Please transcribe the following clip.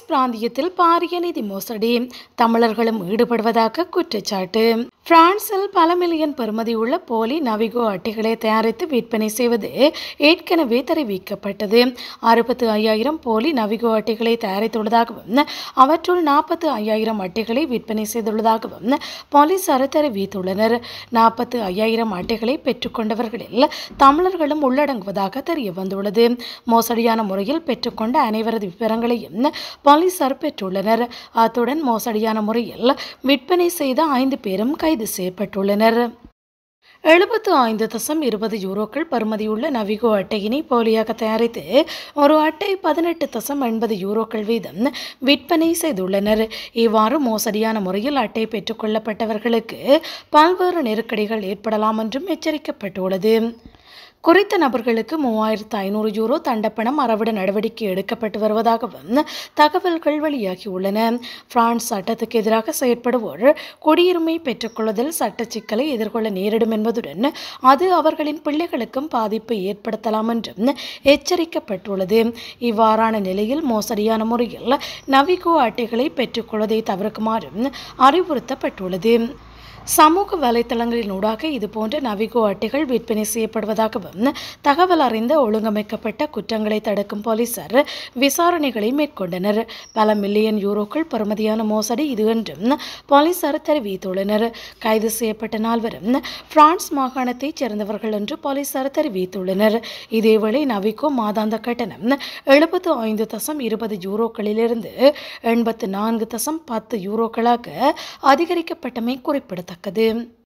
பிராந்தியத்தில் பாரிய நிதி மோசடி தமிழர்களும் ஈடுபடுவதாக குற்றச்சாட்டு பிரான்சில் பல மில்லியன் பெறுமதியுள்ள போலி நவிகோ அட்டைகளை தயாரித்து விற்பனை செய்வது ஏற்கனவே தெரிவிக்கப்பட்டது அறுபத்து ஐயாயிரம் போலி நவிகோ அட்டைகளை தயாரித்துள்ளதாகவும் அவற்றுள் நாற்பத்து ஐயாயிரம் அட்டைகளை விற்பனை செய்துள்ளதாகவும் போலீசார் தெரிவித்துள்ளனர் நாற்பத்து ஐயாயிரம் அட்டைகளை பெற்றுக்கொண்டவர்களில் தமிழர்களும் உள்ளடங்குவதாக தெரிய வந்துள்ளது மோசடியான முறையில் பெற்றுக்கொண்ட அனைவரது விவரங்களையும் போலீசார் பெற்றுள்ளனர் அத்துடன் மோசடியான முறையில் விற்பனை செய்த ஐந்து பேரும் கைது செய்யப்பட்டுள்ளனர் எழுபத்து ஐந்து தசம் இருபது யூரோக்கள் பருமதியுள்ள நவிகோ அட்டையினை போலியாக தயாரித்து ஒரு அட்டை பதினெட்டு தசம் எண்பது யூரோக்கள் வீதம் விற்பனை செய்துள்ளனர் இவ்வாறு மோசடியான முறையில் அட்டை பெற்றுக்கொள்ளப்பட்டவர்களுக்கு பல்வேறு நெருக்கடிகள் ஏற்படலாம் என்றும் எச்சரிக்கப்பட்டுள்ளது குறித்த நபர்களுக்கு மூவாயிரத்து ஐநூறு யூரோ தண்டப்பணம் அறவிட நடவடிக்கை எடுக்கப்பட்டு வருவதாகவும் தகவல்கள் வெளியாகியுள்ளன பிரான்ஸ் சட்டத்துக்கு எதிராக செயற்படுவோர் குடியுரிமை பெற்றுக்கொள்வதில் சட்ட சிக்கலை எதிர்கொள்ள நேரிடும் என்பதுடன் அது அவர்களின் பிள்ளைகளுக்கும் பாதிப்பை ஏற்படுத்தலாம் என்றும் எச்சரிக்கப்பட்டுள்ளது இவ்வாறான நிலையில் மோசடியான முறையில் நவிகோ அட்டைகளை பெற்றுக்கொள்வதை தவிர்க்குமாறும் அறிவுறுத்தப்பட்டுள்ளது சமூக வலைத்தளங்களினூடாக இதுபோன்ற நவிகோ அட்டைகள் விற்பனை செய்யப்படுவதாகவும் தகவல் அறிந்த ஒழுங்கமைக்கப்பட்ட குற்றங்களை தடுக்கும் போலீசார் விசாரணைகளை மேற்கொண்டனர் பல மில்லியன் யூரோக்கள் பெறுமதியான மோசடி இது என்றும் போலீசார் தெரிவித்துள்ளனர் கைது செய்யப்பட்ட நால்வரும் பிரான்ஸ் மாகாணத்தைச் சேர்ந்தவர்கள் என்று போலீசார் தெரிவித்துள்ளனர் இதேவேளை நவிகோ மாதாந்த கட்டணம் எழுபத்து ஐந்து தசம் இருபது யூரோக்களிலிருந்து எண்பத்து நான்கு தசம் பத்து யூரோக்களாக அதிகரிக்கப்பட்டமை குறிப்பிடத்தக்கது